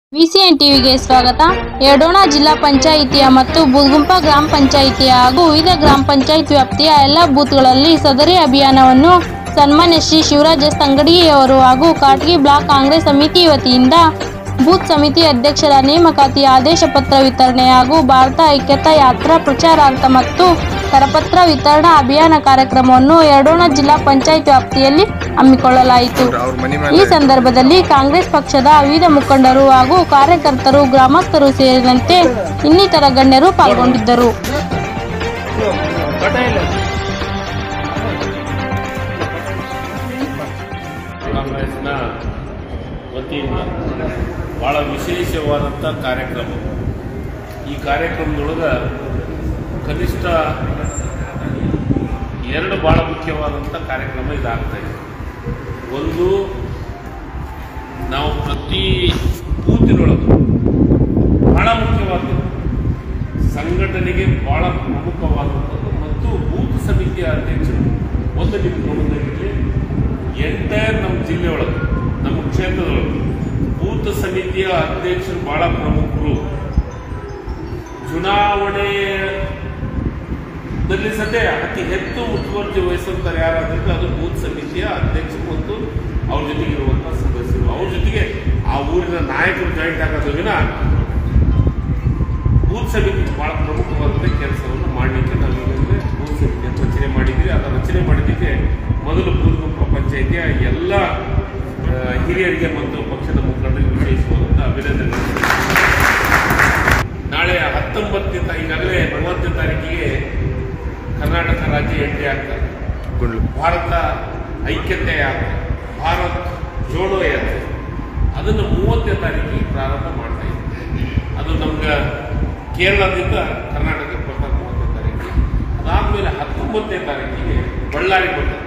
ವಿಸಿಎನ್ ಟಿವಿಗೆ ಸ್ವಾಗತ ಯಡೋಣ ಜಿಲ್ಲಾ ಪಂಚಾಯಿತಿಯ ಮತ್ತು ಬುದ್ಗುಂಪ ಗ್ರಾಮ ಪಂಚಾಯಿತಿಯ ಹಾಗೂ ವಿವಿಧ ಗ್ರಾಮ ಪಂಚಾಯತ್ ವ್ಯಾಪ್ತಿಯ ಎಲ್ಲ ಬೂತ್ಗಳಲ್ಲಿ ಸದರಿ ಅಭಿಯಾನವನ್ನು ಸನ್ಮಾನ್ಯ ಶ್ರೀ ಶಿವರಾಜ ಸಂಗಡಿಯವರು ಹಾಗೂ ಕಾಟಗಿ ಬ್ಲಾಕ್ ಕಾಂಗ್ರೆಸ್ ಸಮಿತಿ ವತಿಯಿಂದ ಬೂತ್ ಸಮಿತಿ ಅಧ್ಯಕ್ಷರ ನೇಮಕಾತಿ ಆದೇಶ ಪತ್ರ ವಿತರಣೆ ಹಾಗೂ ಭಾರತ ಐಕ್ಯತಾ ಯಾತ್ರಾ ಪ್ರಚಾರಾರ್ಥ ಮತ್ತು ಕರಪತ್ರ ವಿತರಣಾ ಅಭಿಯಾನ ಕಾರ್ಯಕ್ರಮವನ್ನು ಯಡೋಣ ಜಿಲ್ಲಾ ಪಂಚಾಯತ್ ವ್ಯಾಪ್ತಿಯಲ್ಲಿ ಹಮ್ಮಿಕೊಳ್ಳಲಾಯಿತು ಅವ್ರ ಮನೆ ಈ ಮೇಲೆ ಸಂದರ್ಭದಲ್ಲಿ ಕಾಂಗ್ರೆಸ್ ಪಕ್ಷದ ವಿವಿಧ ಮುಖಂಡರು ಹಾಗೂ ಕಾರ್ಯಕರ್ತರು ಗ್ರಾಮಸ್ಥರು ಸೇರಿದಂತೆ ಇನ್ನಿತರ ಗಣ್ಯರು ಪಾಲ್ಗೊಂಡಿದ್ದರು ಕಾಂಗ್ರೆಸ್ನ ವತಿಯಿಂದ ಭಾಳ ವಿಶೇಷವಾದಂಥ ಕಾರ್ಯಕ್ರಮ ಈ ಕಾರ್ಯಕ್ರಮದೊಳಗೆ ಕನಿಷ್ಠ ಎರಡು ಭಾಳ ಮುಖ್ಯವಾದಂಥ ಕಾರ್ಯಕ್ರಮ ಇದಾಗ್ತಾಯಿದೆ ಒಂದು ನಾವು ಪ್ರತಿ ಬೂತಿನೊಳಗೆ ಭಾಳ ಮುಖ್ಯವಾದದ್ದು ಸಂಘಟನೆಗೆ ಭಾಳ ಪ್ರಮುಖವಾದಂಥದ್ದು ಮತ್ತು ಬೂತ್ ಸಮಿತಿಯ ಅಧ್ಯಕ್ಷರು ಒಂದು ನಿಮ್ಮ ಗಮನದಲ್ಲಿರಲಿ ಎಂಟೈರ್ ನಮ್ಮ ಜಿಲ್ಲೆಯೊಳಗೆ ನಮ್ಮ ಕ್ಷೇತ್ರದೊಳಗೆ ಬೂತ್ ಸಮಿತಿಯ ಅಧ್ಯಕ್ಷರು ಭಾಳ ಪ್ರಮುಖರು ಚುನಾವಣೆಯಲ್ಲಿ ಸದ್ಯ ಅತಿ ಹೆಚ್ಚು ಮುತುವರ್ಜಿ ವಹಿಸುತ್ತಾರೆ ಯಾರಾದ್ರೆ ಅದು ಬೂತ್ ಸಮಿತಿಯ ಅಧ್ಯಕ್ಷರು ಮತ್ತು ಅವ್ರ ಜೊತೆಗೆ ಇರುವಂಥ ಸದಸ್ಯರು ಅವ್ರ ಜೊತೆಗೆ ಆ ಊರಿನ ನಾಯಕರು ಜಾಯಿಂಟ್ ಆಗೋದು ವಿನ ಬೂತ್ ಸಮಿತಿ ಬಹಳ ಪ್ರಮುಖವಾದಂಥ ಕೆಲಸವನ್ನು ಮಾಡಲಿಕ್ಕೆ ನಾವು ಈಗಾಗಲೇ ಬೂತ್ ಸಮಿತಿಯನ್ನು ರಚನೆ ಮಾಡಿದ್ದೀವಿ ಅದರ ರಚನೆ ಮಾಡಿದ್ದಕ್ಕೆ ಮೊದಲು ಬೂತ್ಗುಂಪ ಪಂಚಾಯಿತಿಯ ಎಲ್ಲ ಆ, ಹಿರಿಯರಿಗೆ ಮತ್ತು ಪಕ್ಷದ ಮುಖಂಡರಿಗೆ ವಿಶೇಷವಾದಂಥ ಅಭಿನಂದನೆ ನಾಳೆ ಹತ್ತೊಂಬತ್ತನೇ ತಾ- ಈಗಾಗಲೇ ಮೂವತ್ತನೇ ತಾರೀಕಿಗೆ ಕರ್ನಾಟಕ ರಾಜ್ಯ ಎಂಟ್ರಿ ಆಗ್ತದೆ ಗುಂಡ್ಲು ಭಾರತ ಐಕ್ಯತೆ ಯಾತ್ರೆ ಭಾರತ್ ಜೋಡೋ ಯಾತ್ರೆ ಅದನ್ನು ಮೂವತ್ತನೇ ತಾರೀಕಿಗೆ ಪ್ರಾರಂಭ ಮಾಡ್ತಾ ಇದ್ದೀವಿ ಅದು ನಮ್ಗೆ ಕೇರಳದಿಂದ ಕರ್ನಾಟಕಕ್ಕೆ ಬರ್ತಾರೆ ಮೂವತ್ತನೇ ತಾರೀಕಿಗೆ ಅದಾದಮೇಲೆ ಹತ್ತೊಂಬತ್ತನೇ ತಾರೀಕಿಗೆ ಬಳ್ಳಾರಿ ಬರ್ತಾರೆ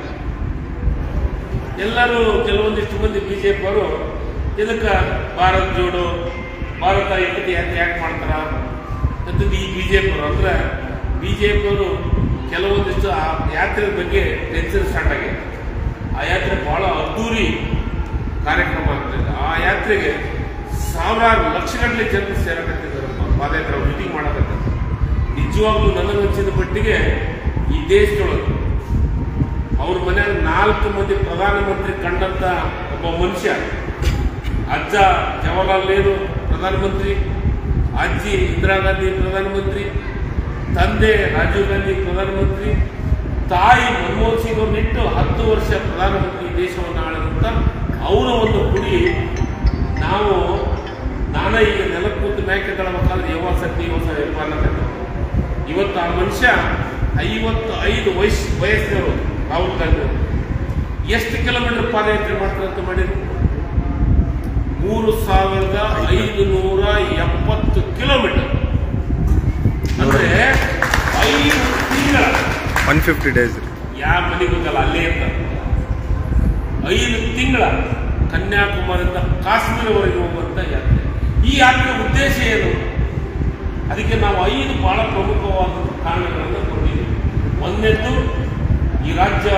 ಎಲ್ಲರೂ ಕೆಲವೊಂದಿಷ್ಟು ಮಂದಿ ಬಿ ಜೆ ಪಿಯವರು ಇದಕ್ಕೆ ಭಾರತ್ ಜೋಡೋ ಭಾರತ ಐಕ್ಯತೆ ಯಾತ್ರೆ ಯಾಕೆ ಮಾಡ್ತಾರ ಅಂತಂದು ಈ ಬಿ ಜೆ ಪಿಯವರು ಅಂದ್ರೆ ಬಿ ಜೆ ಪಿಯವರು ಕೆಲವೊಂದಿಷ್ಟು ಆ ಯಾತ್ರೆ ಬಗ್ಗೆ ಟೆನ್ಷನ್ ಸ್ಟಾರ್ಟ್ ಆಗಿದೆ ಆ ಯಾತ್ರೆ ಬಹಳ ಅದ್ದೂರಿ ಕಾರ್ಯಕ್ರಮ ಆಗ್ತದೆ ಆ ಯಾತ್ರೆಗೆ ಸಾವಿರಾರು ಲಕ್ಷಗಟ್ಟಲೆ ಜನರು ಸೇರಕತ್ತಿದ್ದಾರಪ್ಪ ಪಾದಯಾತ್ರೆ ಮೀಟಿಂಗ್ ಮಾಡಕತ್ತ ನಿಜವಾಗ್ಲೂ ನನಗನ್ಸಿದ ಮಟ್ಟಿಗೆ ಈ ದೇಶದೊಳಗೆ ಅವ್ರ ಮನ್ಯಾಗ ನಾಲ್ಕು ಮಂದಿ ಪ್ರಧಾನಮಂತ್ರಿ ಕಂಡಂತ ಒಬ್ಬ ಮನುಷ್ಯ ಅಜ್ಜ ಜವಾಹರ್ಲಾಲ್ ನೆಹರು ಪ್ರಧಾನಮಂತ್ರಿ ಅಜ್ಜಿ ಇಂದಿರಾ ಗಾಂಧಿ ಪ್ರಧಾನಮಂತ್ರಿ ತಂದೆ ರಾಜೀವ್ ಗಾಂಧಿ ಪ್ರಧಾನಮಂತ್ರಿ ತಾಯಿ ಮನಮೋಹನ್ ಸಿಂಗ್ ಅವ್ರನ್ನಿಟ್ಟು ಹತ್ತು ವರ್ಷ ಪ್ರಧಾನಮಂತ್ರಿ ದೇಶವನ್ನು ಆಳಿದಂತ ಅವರ ಒಂದು ಕುಡಿ ನಾವು ನಾನ ಈಗ ನೆಲಕ್ಕೆ ಕೂತು ಮ್ಯಾಕೆ ತಳಬೇಕಾದ್ರೆ ಯಾವ ಸತಿ ಹೊಸ ಅನ್ನಕತ್ತ ಇವತ್ತು ಆ ಮನುಷ್ಯ ಐವತ್ತು ಐದು ವಯಸ್ಸು ವಯಸ್ಸಿನವರು ರಾಹುಲ್ ಗಾಂಧಿ ಅವರು ಎಷ್ಟು ಕಿಲೋಮೀಟರ್ ಪಾದಯಾತ್ರೆ ಮಾಡ್ತಾರೆ ಅಂತ ಮಾಡಿದ್ರು ಮೂರು ಸಾವಿರದ ಐದು ನೂರ ಎಪ್ಪತ್ತು ಕಿಲೋಮೀಟರ್ ಅಂದ್ರೆ ಐದು ತಿಂಗಳ ಒನ್ ಫಿಫ್ಟಿ ಡೇಸ್ ರೀ ಯಾವ ಮನೆಗೆ ಹೋಗಲ್ಲ ಅಲ್ಲೇ ಇರ್ತಾರೆ ಐದು ತಿಂಗಳ ಕನ್ಯಾಕುಮಾರಿಯಿಂದ ಕಾಶ್ಮೀರವರೆಗೆ ಹೋಗುವಂತ ಯಾತ್ರೆ ಈ ಯಾತ್ರೆ ಉದ್ದೇಶ ಏನು ಅದಕ್ಕೆ ನಾವು ಐದು ಬಹಳ ಪ್ರಮುಖವಾದ ಕಾರಣಗಳನ್ನು ಕೊಟ್ಟಿದ್ದೀವಿ ಒಂದನೇದ್ದು ಈ ರಾಜ್ಯ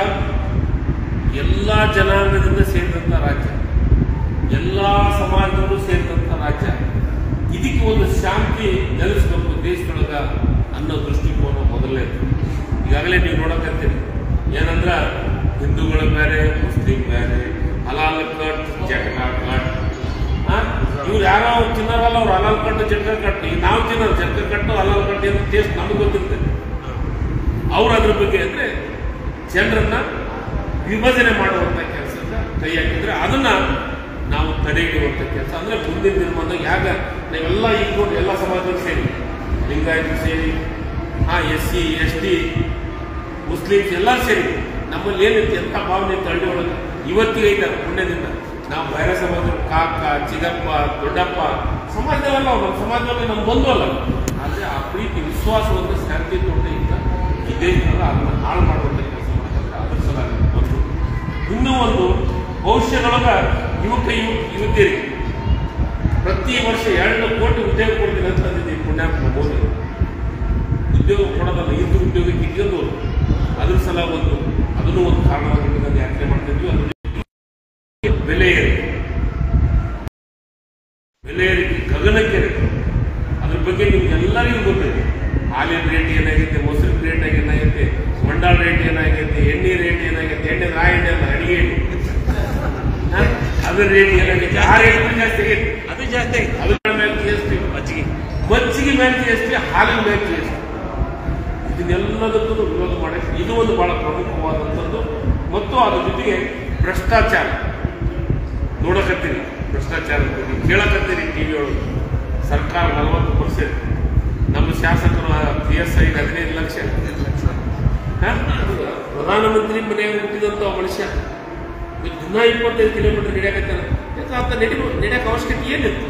ಎಲ್ಲ ಜನಾಂಗದಿಂದ ಸೇರಿದಂಥ ರಾಜ್ಯ ಎಲ್ಲ ಸಮಾಜದವರು ಸೇರಿದಂಥ ರಾಜ್ಯ ಇದಕ್ಕೆ ಒಂದು ಶಾಂತಿ ನೆಲೆಸಬೇಕು ದೇಶದೊಳಗ ಅನ್ನೋ ದೃಷ್ಟಿಕೋನ ಮೊದಲನೇದು ಈಗಾಗಲೇ ನೀವು ನೋಡಕತ್ತೀರಿ ಏನಂದ್ರ ಹಿಂದೂಗಳು ಬೇರೆ ಮುಸ್ಲಿಂ ಬೇರೆ ಹಲಾಲ್ ಕಟ್ ಜಟಕ ಕಟ್ ಇವ್ರು ಯಾರೋ ತಿನ್ನೋರಲ್ಲ ಅವ್ರು ಹಲಾಲ್ ಕಟ್ಟು ಜಟಕ ಕಟ್ಟು ಈಗ ನಾವು ತಿನ್ನೋದು ಜಟಕ ಕಟ್ಟು ಹಲಾಲ್ ಕಟ್ಟು ಅಂತ ಟೇಸ್ಟ್ ನಮಗೆ ಗೊತ್ತಿರ್ತದೆ ಅವ್ರು ಅದ್ರ ಬಗ್ಗೆ ಅಂದ್ರೆ ಜನರನ್ನ ವಿಭಜನೆ ಮಾಡುವಂತ ಕೆಲಸದ ಕೈ ಹಾಕಿದ್ರೆ ಅದನ್ನ ನಾವು ತಡೆ ಹಿಡಿಯುವಂತ ಕೆಲಸ ಅಂದ್ರೆ ಮುಂದಿನ ದಿನಮಾನದಾಗ ಯಾಗ ನಾವೆಲ್ಲ ಈಗ ನೋಡಿ ಎಲ್ಲ ಸಮಾಜದವರು ಸೇರಿ ಲಿಂಗಾಯತರು ಸೇರಿ ಹಾ S C S T Muslims ಎಲ್ಲ ಸೇರಿ ನಮ್ಮಲ್ಲಿ ಏನಿತ್ತು ಎಂಥ ಭಾವನೆ ಇತ್ತು ಹಳ್ಳಿ ಒಳಗೆ ಇವತ್ತಿಗೆ ಐತಾರೆ ಪುಣ್ಯದಿಂದ ನಾವು ಬೇರೆ ಸಮಾಜದವರು ಕಾಕ ಚಿಗಪ್ಪ ದೊಡ್ಡಪ್ಪ ಸಮಾಜದವಲ್ಲ ಅವ್ರು ನಮ್ಮ ಸಮಾಜದಲ್ಲಿ ನಮ್ಮ ಬಂಧು ಅಲ್ಲ ಆದರೆ ಆ ಪ್ರೀತಿ ವಿಶ್ವಾಸವನ್ನು ಶಾಂತಿ ತೋಟದಿಂದ ಈ ದೇಶದಲ್ಲಿ ಅದನ್ನು ಹಾಳು ಮಾಡುವಂಥ ಕೆಲಸ ಮಾಡ್ತಾರೆ ಅದ್ರ ಸಲುವಾಗಿ ಒಂದು ಇನ್ನೂ ಒಂದು ಭವಿಷ್ಯದೊಳಗ ಯುವಕ ಯುವ ಯುವತಿಯರಿಗೆ ಪ್ರತಿ ವರ್ಷ ಎರಡು ಕೋಟಿ ಉದ್ಯೋಗ ಕೊಡ್ತೀನಿ ಅಂತ ಅಂದಿದ್ದೀವಿ ಪುಣ್ಯಾತ್ಮ ಮೋದಿ ಉದ್ಯೋಗ ಕೊಡೋದಲ್ಲ ಇಂದು ಉದ್ಯೋಗಕ್ಕೆ ಇಟ್ಕೊಂಡು ಅದ್ರ ಸಲ ಒಂದು ಅದನ್ನು ಒಂದು ಕಾರಣವಾಗಿ ಇಟ್ಕೊಂಡು ಯಾತ್ರೆ ಮಾಡ್ತಿದ್ವಿ ಅದ್ರ ಜೊತೆಗೆ ಬೆಲೆ ಏರಿಕೆ ಬೆಲೆ ಏರಿಕೆ ರೇಟ್ ಗಗನಕ್ಕೇರಿದೆ ಅದ್ರ ಬಗ್ಗೆ ನಿಮ್ಗೆಲ್ಲರಿಗೂ ಗೊತ್ತಿದೆ ಹಾಲಿನ ರೇಟ್ ಏನಾಗೈತೆ ಮೊಸರಿನ ರೇಟ್ ಏನಾಗೈತೆ ಮಂಡಾಳ ರೇಟ್ ಏನಾಗೈತೆ ಎಣ್ಣೆ ರೇಟ್ ಏನಾಗೈತೆ ಎಣ್ಣೆ ರಾ ಎಣ್ಣೆ ಅಲ್ಲ ಅಡಿಗೆ ಎಣ್ಣೆ ಹ? ಅದ್ರ ರೇಟ್ ಏನಾಗೈತೆ ಆ ರೇಟ್ ಜಾಸ್ತಿ ಆಗೈತೆ ಅದು ಜಾಸ್ತಿ ಆಯ್ತು ಅದ್ರ ಮೇಲೆ ಜಿ ಎಸ್ ಟಿ ಮಜ್ಜಿಗೆ ಮಜ್ಜಿಗೆ ಮೇಲೆ ಜಿ ಎಸ್ ಟಿ ಹಾಲಿನ ಮೇಲೆ ಜಿ ಎಸ್ ಟಿ ಇದನ್ನೆಲ್ಲದಕ್ಕೂ ವಿರೋಧ ಮಾಡಕ್ಕೆ ಇದು ಒಂದು ಬಹಳ ಪ್ರಮುಖವಾದಂಥದ್ದು ಮತ್ತು ಅದ್ರ ಜೊತೆಗೆ ಭ್ರಷ್ಟಾಚಾರ ನೋಡಕತ್ತೀರಿ ಭ್ರಷ್ಟಾಚಾರದ ಬಗ್ಗೆ ಕೇಳಕತ್ತೀರಿ ಟಿವಿ ಒಳಗೆ ಸರ್ಕಾರ ನಲವತ್ತು ಪರ್ಸೆಂಟ್ ನಮ್ಮ ಶಾಸಕರು ಪಿ ಎಸ್ ಐ ಹದಿನೈದು ಲಕ್ಷ ಹ? ಪ್ರಧಾನಮಂತ್ರಿ ಮನೆಯಾಗ ಹುಟ್ಟಿದಂಥ ಮನುಷ್ಯ ದಿನ ಇಪ್ಪತ್ತೈದು ಕಿಲೋಮೀಟರ್ ನಡೆಯಕತ್ತಾನ ಯಾಕೆ ಅಂತ ನಡಿ ನಡೆಯಕ್ಕೆ ಅವಶ್ಯಕತೆ ಏನಿತ್ತು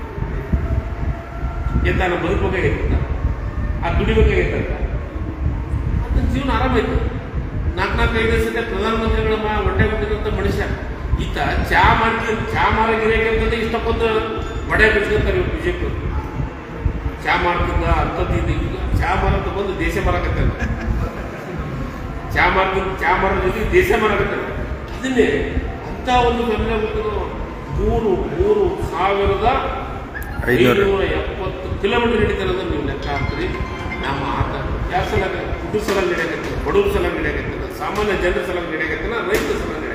ಎಂತ ನಮ್ಮ ಬದುಕಬೇಕಾಗಿತ್ತ ಆ ದುಡಿಬೇಕಾಗಿತ್ತಂತ ಅದನ್ನ ಜೀವನ ಆರಾಮಾಯ್ತು ನಾಲ್ಕು ನಾಲ್ಕು ಐದು ಸತಿ ಪ್ರಧಾನಮಂತ್ರಿಗಳ ಮಾ ಹೊಟ್ಟೆ ಹುಟ್ಟಿದಂಥ ಮನುಷ್ಯ ಈತ ಚಾ ಮಾಡ್ತೀನಿ ಚಾ ಮಾರಾಗಿರಬೇಕಂತಂದ್ರೆ ಇಷ್ಟಕ್ಕೊಂದು ಒಡೆ ಬಿಚ್ಕೊಂತಾರೆ ಇವ್ರು ಬಿಜೆಪಿ ಚಾ ಮಾಡ್ತಿದ್ದ ಅಂಥದ್ದು ಇದು ಈಗ ಚಾ ಮಾರಕ್ಕೆ ಬಂದು ದೇಶ ಮಾರಕತ್ತಾರ ಚಾ ಮಾರ್ತಿದ್ದ ಚಾ ಮಾರೋ ಜೊತೆಗೆ ದೇಶ ಮಾರಕತ್ತಾರ ಅದನ್ನೇ ಅಂತ ಒಂದು ಬೆಂಬಲ ಹುಟ್ಟಿದ ಮೂರು ಮೂರು ಸಾವಿರದ ಐನೂರು. ಐನೂರ ಎಪ್ಪತ್ತು ಕಿಲೋಮೀಟರ್ ಹಿಡಿತಾರೆ ಅಂದ್ರೆ ನೀವು ಲೆಕ್ಕ ಹಾಕ್ತೀರಿ ನಮ್ಮ ಆತ ಯಾವ ಸಲ ಕುಟುಂಬ ಸಲ ನಡೆಯಕತ್ತದ ಬಡವ್ರ ಸಲ ನಡೆಯಕತ್ತದ ಸಾಮಾನ್ಯ ಜನರ ಸಲ ನಡೆಯಕತ್ತದ ರೈತರ ಸಲ